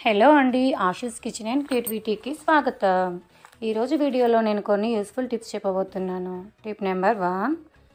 hello అండి Ashu's kitchen and క్రియేటివిటీకి స్వాగతం ఈరోజు వీడియోలో నేను కొన్ని యూస్ఫుల్ టిప్స్ చెప్పబోతున్నాను టిప్ నెంబర్ వన్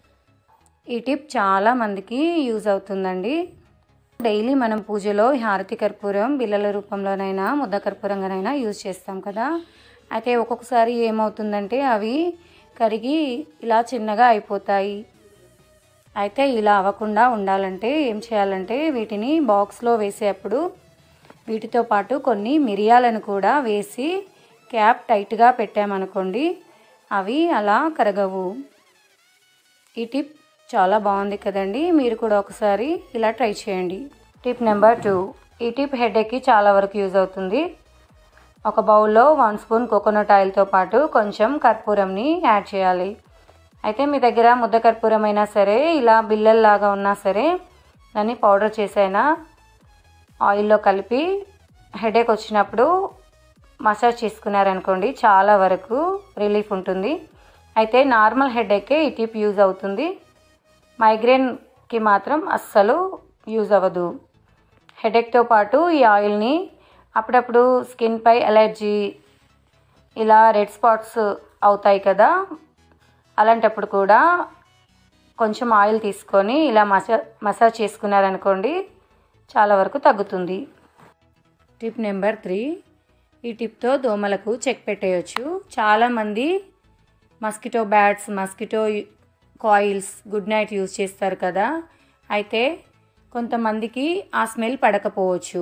ఈ టిప్ చాలా మందికి యూజ్ అవుతుందండి డైలీ మనం పూజలో హారతి కర్పూరం బిళ్ళల రూపంలోనైనా ముద్ద కర్పూరంగానైనా యూజ్ చేస్తాం కదా అయితే ఒక్కొక్కసారి ఏమవుతుందంటే అవి కరిగి ఇలా చిన్నగా అయిపోతాయి అయితే ఇలా అవ్వకుండా ఉండాలంటే ఏం చేయాలంటే వీటిని బాక్స్లో వేసేటప్పుడు వీటితో పాటు కొన్ని మిరియాలను కూడా వేసి క్యాప్ టైట్గా పెట్టామనుకోండి అవి అలా కరగవు ఈ టిప్ చాలా బాగుంది కదండి మీరు కూడా ఒకసారి ఇలా ట్రై చేయండి టిప్ నెంబర్ టూ ఈ టిప్ హెడేక్కి చాలా వరకు యూజ్ అవుతుంది ఒక బౌల్లో వన్ స్పూన్ కోకోనట్ ఆయిల్తో పాటు కొంచెం కర్పూరంని యాడ్ చేయాలి అయితే మీ దగ్గర ముద్ద కర్పూరం అయినా సరే ఇలా బిల్లల్లాగా ఉన్నా సరే దాన్ని పౌడర్ చేసైనా ఆయిల్లో కలిపి హెడేక్ వచ్చినప్పుడు మసాజ్ చేసుకున్నారనుకోండి చాలా వరకు రిలీఫ్ ఉంటుంది అయితే నార్మల్ హెడేకే ఈ టిప్ యూజ్ అవుతుంది మైగ్రేన్కి మాత్రం అస్సలు యూజ్ అవ్వదు హెడేక్తో పాటు ఈ ఆయిల్ని అప్పుడప్పుడు స్కిన్పై ఎలర్జీ ఇలా రెడ్ స్పాట్స్ అవుతాయి కదా అలాంటప్పుడు కూడా కొంచెం ఆయిల్ తీసుకొని ఇలా మసా మసాజ్ చేసుకున్నారనుకోండి చాలా వరకు తగ్గుతుంది టిప్ నెంబర్ త్రీ ఈ టిప్తో దోమలకు చెక్ పెట్టేయచ్చు చాలామంది mosquito bats mosquito coils good night use చేస్తారు కదా అయితే కొంతమందికి ఆ స్మెల్ పడకపోవచ్చు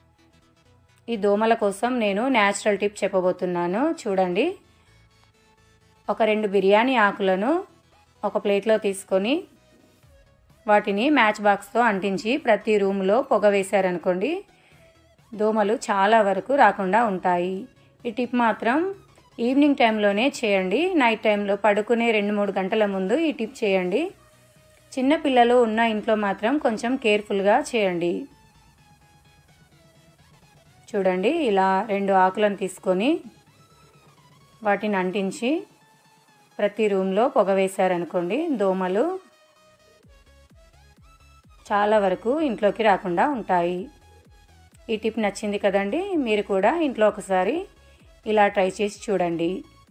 ఈ దోమల కోసం నేను న్యాచురల్ టిప్ చెప్పబోతున్నాను చూడండి ఒక రెండు బిర్యానీ ఆకులను ఒక ప్లేట్లో తీసుకొని వాటిని మ్యాచ్ బాక్స్తో అంటించి ప్రతి రూమ్లో పొగ వేశారనుకోండి దోమలు చాలా వరకు రాకుండా ఉంటాయి ఈ టిప్ మాత్రం ఈవినింగ్ టైంలోనే చేయండి నైట్ టైంలో పడుకునే రెండు మూడు గంటల ముందు ఈ టిప్ చేయండి చిన్న పిల్లలు ఉన్న ఇంట్లో మాత్రం కొంచెం కేర్ఫుల్గా చేయండి చూడండి ఇలా రెండు ఆకులను తీసుకొని వాటిని అంటించి ప్రతి రూమ్లో పొగ వేశారనుకోండి దోమలు చాలా వరకు ఇంట్లోకి రాకుండా ఉంటాయి ఈ టిప్ నచ్చింది కదండి మీరు కూడా ఇంట్లో ఒకసారి ఇలా ట్రై చేసి చూడండి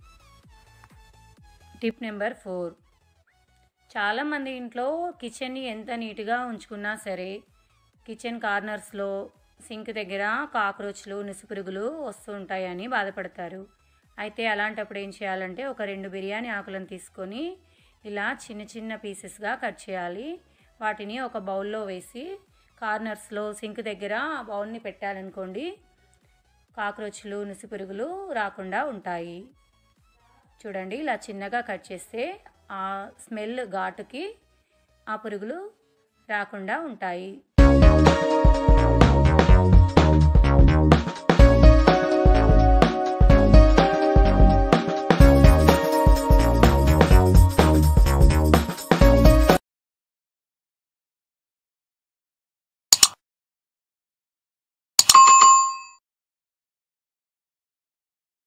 టిప్ నెంబర్ ఫోర్ చాలామంది ఇంట్లో కిచెన్ని ఎంత నీట్గా ఉంచుకున్నా సరే కిచెన్ కార్నర్స్లో సింక్ దగ్గర కాక్రోచ్లు నుసుపురుగులు వస్తూ ఉంటాయని బాధపడతారు అయితే అలాంటప్పుడు ఏం చేయాలంటే ఒక రెండు బిర్యానీ ఆకులను తీసుకొని ఇలా చిన్న చిన్న పీసెస్గా కట్ చేయాలి వాటిని ఒక బౌల్లో వేసి కార్నర్స్లో సింక్ దగ్గర ఆ బౌల్ని పెట్టాలనుకోండి కాక్రోచ్లు నుసిపురుగులు రాకుండా ఉంటాయి చూడండి ఇలా చిన్నగా కట్ చేస్తే ఆ స్మెల్ ఘాటుకి ఆ పురుగులు రాకుండా ఉంటాయి